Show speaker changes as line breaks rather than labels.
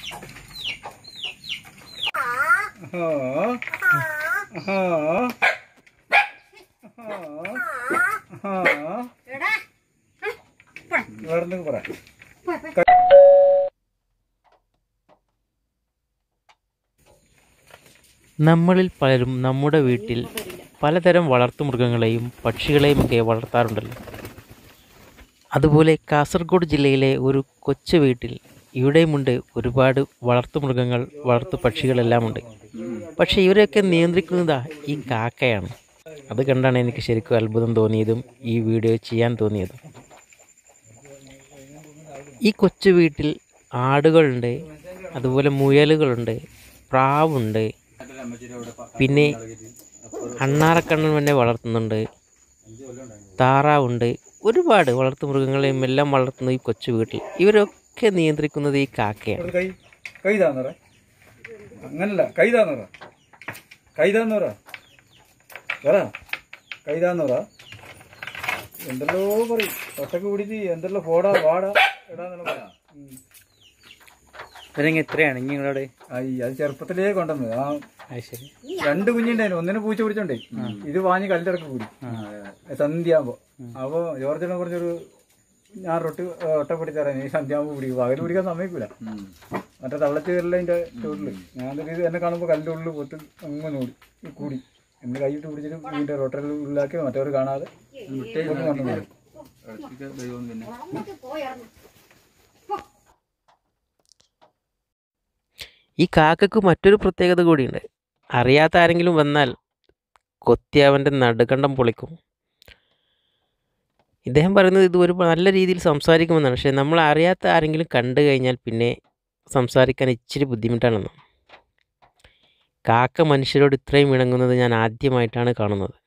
വേറെന്തെങ്കിലും പറ
നമ്മളിൽ പലരും നമ്മുടെ വീട്ടിൽ പലതരം വളർത്തുമൃഗങ്ങളെയും പക്ഷികളെയും ഒക്കെ വളർത്താറുണ്ടല്ലോ അതുപോലെ കാസർഗോഡ് ജില്ലയിലെ ഒരു കൊച്ചു വീട്ടിൽ ഇവിടെയുമുണ്ട് ഒരുപാട് വളർത്തുമൃഗങ്ങൾ വളർത്തു പക്ഷികളെല്ലാം ഉണ്ട് പക്ഷേ ഇവരെയൊക്കെ നിയന്ത്രിക്കുന്നതാ ഈ കാക്കയാണ് അത് കണ്ടാണ് എനിക്ക് ശരിക്കും അത്ഭുതം തോന്നിയതും ഈ വീഡിയോ ചെയ്യാൻ തോന്നിയതും ഈ കൊച്ചു വീട്ടിൽ ആടുകളുണ്ട് അതുപോലെ മുയലുകളുണ്ട് പ്രാവുണ്ട് പിന്നെ അണ്ണാറക്കണ്ണൻ തന്നെ വളർത്തുന്നുണ്ട് താറാവുണ്ട് ഒരുപാട് വളർത്തുമൃഗങ്ങളെയും എല്ലാം വളർത്തുന്ന ഈ കൊച്ചു വീട്ടിൽ ഇവരൊക്കെ നിയന്ത്രിക്കുന്നത് ഈ കാക്കയാണ്
ഒരു കൈ കൈ താന്ന് പറ അങ്ങനല്ല കൈ താന്ന് പറ കൈ താന്ന് പറ പറ കൈ താന്ന് പറ എന്തെല്ലോ പറയും ഒട്ടക്ക് പിടിച്ച് എന്തെല്ലോ പോടാ വാടാ എടാന്നുള്ള പറയാം
ഇവരെങ്ങനെ എത്രയാണ് നിങ്ങളോട്
ആയി അത് ചെറുപ്പത്തിലേ കൊണ്ടുവന്നത് ആ
അത് ശരി
രണ്ട് കുഞ്ഞുണ്ടായിരുന്നു ഒന്നിനെ പൂച്ച പിടിച്ചോണ്ടേ ഇത് വാങ്ങി കല്ലിറക്കി കൂടി സന്ധ്യയാകുമ്പോ അപ്പൊ ജോർജിനെ കുറച്ചൊരു ഞാൻ റൊട്ടി ഒട്ടപ്പെടി തരാൻ ഈ സന്ധ്യയാകുമ്പോ പിടിക്കും പകല് പിടിക്കാൻ സമ്മതിക്കൂല മറ്റേ തള്ളച്ച് കയറില്ല ചോട്ടില് ഞാൻ എന്നിട്ട് ഇത് എന്നെ കാണുമ്പോ കല്ലിന്റെ ഉള്ളിൽ പൊത്ത് അങ്ങനെ ഓടി കൂടി എന്നെ കൈയിട്ട് പിടിച്ചിട്ട് വീടിന്റെ റൊട്ടയിൽ ഉള്ളിലാക്കി മറ്റവർ കാണാതെ ഒന്ന് കൊണ്ടുവന്നു
ഈ കാക്കക്ക് മറ്റൊരു പ്രത്യേകത കൂടിയുണ്ട് അറിയാത്ത ആരെങ്കിലും വന്നാൽ കൊത്തി അവൻ്റെ നടുകണ്ടം പൊളിക്കും ഇദ്ദേഹം പറയുന്നത് ഇത് ഒരു നല്ല രീതിയിൽ സംസാരിക്കുമെന്നാണ് പക്ഷേ നമ്മൾ അറിയാത്ത ആരെങ്കിലും കണ്ടു കഴിഞ്ഞാൽ പിന്നെ സംസാരിക്കാൻ ഇച്ചിരി ബുദ്ധിമുട്ടാണെന്ന് കാക്ക മനുഷ്യരോട് ഇത്രയും ഇണങ്ങുന്നത് ഞാൻ ആദ്യമായിട്ടാണ് കാണുന്നത്